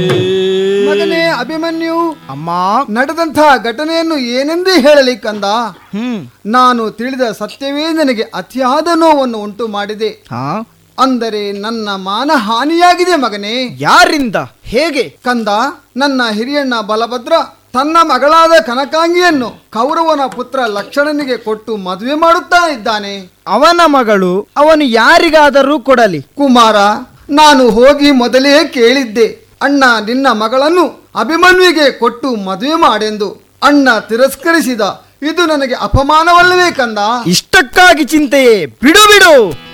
ಮಗನೇ ಅಭಿಮನ್ಯು ಅಮ್ಮ ನಡೆದಂತಹ ಘಟನೆಯನ್ನು ಏನೆಂದು ಹೇಳಲಿ ಕಂದ ಹ್ಮ್ ನಾನು ತಿಳಿದ ಸತ್ಯವೇ ನನಗೆ ಅತಿಯಾದ ನೋವನ್ನು ಉಂಟು ಮಾಡಿದೆ ಹಾ ಅಂದರೆ ನನ್ನ ಮಾನ ಹಾನಿಯಾಗಿದೆ ಮಗನೇ ಯಾರಿಂದ ಹೇಗೆ ಕಂದ ನನ್ನ ಹಿರಿಯಣ್ಣ ಬಲಭದ್ರ ತನ್ನ ಮಗಳಾದ ಕನಕಾಂಗಿಯನ್ನು ಕೌರವನ ಪುತ್ರ ಲಕ್ಷಣನಿಗೆ ಕೊಟ್ಟು ಮದುವೆ ಮಾಡುತ್ತಾ ಇದ್ದಾನೆ ಅವನ ಮಗಳು ಅವನು ಯಾರಿಗಾದರೂ ಕೊಡಲಿ ಕುಮಾರ ನಾನು ಹೋಗಿ ಮೊದಲೇ ಕೇಳಿದ್ದೆ ಅಣ್ಣ ನಿನ್ನ ಮಗಳನ್ನು ಅಭಿಮನ್ಯುವಿಗೆ ಕೊಟ್ಟು ಮದುವೆ ಮಾಡೆಂದು ಅಣ್ಣ ತಿರಸ್ಕರಿಸಿದ ಇದು ನನಗೆ ಅಪಮಾನವಲ್ಲವೇ ಕಂದ ಇಷ್ಟಕ್ಕಾಗಿ ಚಿಂತೆಯೇ ಬಿಡು ಬಿಡು